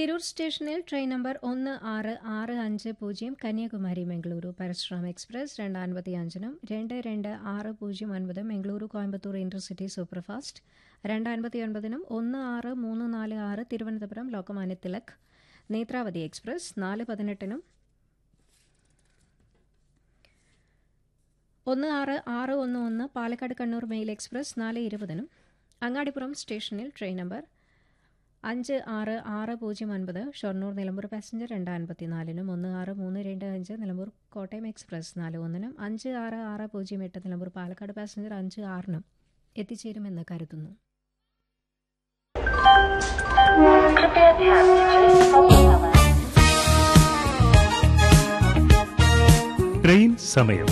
തിരൂർ സ്റ്റേഷനിൽ train number ഒന്ന് ആറ് ആറ് അഞ്ച് പൂജ്യം കന്യാകുമാരി മംഗളൂരു പരശുറാം എക്സ്പ്രസ് രണ്ട് അൻപത്തി അഞ്ചിനും രണ്ട് രണ്ട് ആറ് പൂജ്യം ഒൻപത് മംഗളൂരു കോയമ്പത്തൂർ ഇന്റർസിറ്റി സൂപ്പർഫാസ്റ്റ് രണ്ട് അൻപത്തി ഒൻപതിനും ഒന്ന് ആറ് മൂന്ന് നാല് ആറ് തിരുവനന്തപുരം ലോകമാന്യ തിലക് നേത്രാവതി എക്സ്പ്രസ് നാല് പതിനെട്ടിനും ഒന്ന് ആറ് ആറ് ഒന്ന് ഒന്ന് പാലക്കാട് കണ്ണൂർ മെയിൽ എക്സ്പ്രസ് നാല് ഇരുപതിനും അങ്ങാടിപ്പുറം സ്റ്റേഷനിൽ ട്രെയിൻ നമ്പർ അഞ്ച് ആറ് ആറ് പൂജ്യം ഒൻപത് ഷൊർണൂർ നിലമ്പൂർ പാസഞ്ചർ രണ്ട് അൻപത്തിനാലിനും ഒന്ന് ആറ് മൂന്ന് രണ്ട് അഞ്ച് നിലമ്പൂർ കോട്ടയം എക്സ്പ്രസ് നാല് ഒന്നിനും അഞ്ച് ആറ് ആറ് പൂജ്യം എട്ട് നിലമ്പൂർ പാലക്കാട് പാസഞ്ചർ അഞ്ച് ആറിനും എത്തിച്ചേരുമെന്ന് കരുതുന്നു कृपया ध्यान दीजिए सभी हवा ട്രെയിൻ സമയം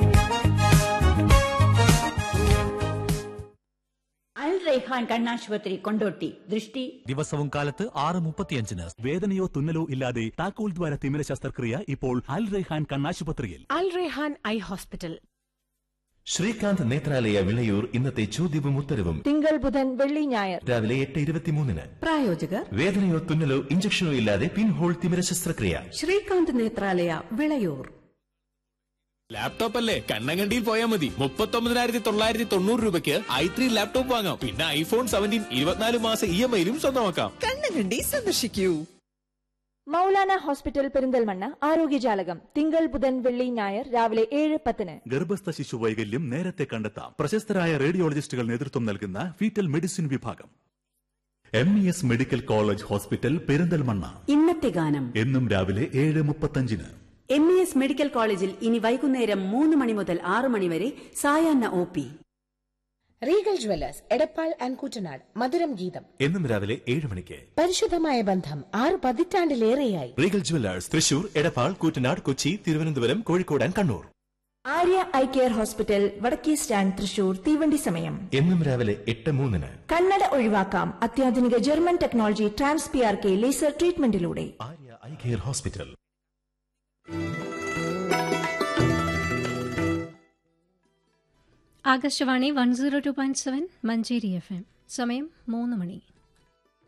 അൽ റൈഹാൻ കണ്ണാശുപത്രി കൊണ്ടോട്ടി ദൃഷ്ടി ദിവസവും കാലത്ത് ആറ് മുപ്പത്തിയഞ്ചിന് വേദനയോ തുന്നലോ ഇല്ലാതെ താക്കോൽ ദ്വാര തിമിര ശസ്ത്രക്രിയ ഇപ്പോൾ അൽ റെഹാൻ കണ്ണാശുപത്രിയിൽ അൽ റെഹാൻ ഐ ഹോസ്പിറ്റൽ ശ്രീകാന്ത് നേത്രാലയ വിളയൂർ ഇന്നത്തെ ചോദ്യവും ഉത്തരവും തിങ്കൾ ബുധൻ വെള്ളി ഞായർ രാവിലെ എട്ട് ഇരുപത്തിമൂന്നിന് പ്രായോജകർ വേദനയോ തുന്നലോ ഇഞ്ചക്ഷനോ ഇല്ലാതെ പിൻഹോൾ തിമിര ശസ്ത്രക്രിയ ശ്രീകാന്ത് നേത്രാലയ വിളയൂർ ലാപ്ടോപ്പ് അല്ലേ കണ്ണങ്കണ്ടിയിൽ പോയാൽ മതി മുപ്പത്തൊമ്പതിനായിരത്തി തൊള്ളായിരത്തി തൊണ്ണൂറ് രൂപയ്ക്ക് ഐ ത്രീ ലാപ്ടോപ്പ് വാങ്ങാം പിന്നെ ഐഫോൺ സെവൻറ്റീൻ ഇരുപത്തിനാല് മാസം ഇ എം ഐയിലും സ്വന്തമാക്കാം കണ്ണങ്കണ്ടി സന്ദർശിക്കൂ മൗലാന ഹോസ്പിറ്റൽ പെരിന്തൽമണ്ണ ആരോഗ്യജാലകം തിങ്കൾ ബുധൻ വെള്ളി ഞായർ രാവിലെ ഏഴ് പത്തിന് ഗർഭസ്ഥ ശിശു വൈകല്യം നേരത്തെ കണ്ടെത്താം പ്രശസ്തരായ റേഡിയോളജിസ്റ്റുകൾ നേതൃത്വം നൽകുന്ന ഫീറ്റൽ മെഡിസിൻ വിഭാഗം M E S medical college hospital Perinthalmanna ഇന്നത്തെ ഗാനം എന്നും രാവിലെ ഏഴ് മുപ്പത്തഞ്ചിന് എം ഇ എസ് മെഡിക്കൽ കോളേജിൽ ഇനി വൈകുന്നേരം മൂന്ന് മണി മുതൽ ആറ് മണി വരെ സായാഹ്ന O P Regal jewellers Edappal and Kuttanad മധുരം ഗീതം എന്നും രാവിലെ ഏഴ് മണിക്ക് പരിശുദ്ധമായ ബന്ധം ആറ് പതിറ്റാണ്ടിലേറെയായി Regal jewellers Thrissur Edappal Koottanad Kochi Thiruvananthapuram Kozhikode and Kannur Arya eye care hospital വടക്കേ സ്റ്റാൻഡ് തൃശൂർ തീവണ്ടി സമയം എന്നും രാവിലെ എട്ട് മൂന്നിന് കണ്ണട ഒഴിവാക്കാം അത്യാധുനിക German technology trans P R K laser ട്രീറ്റ്മെന്റിലൂടെ Arya eye care hospital Akashvani one zero two point seven Manjeri F M സമയം മൂന്ന് മണി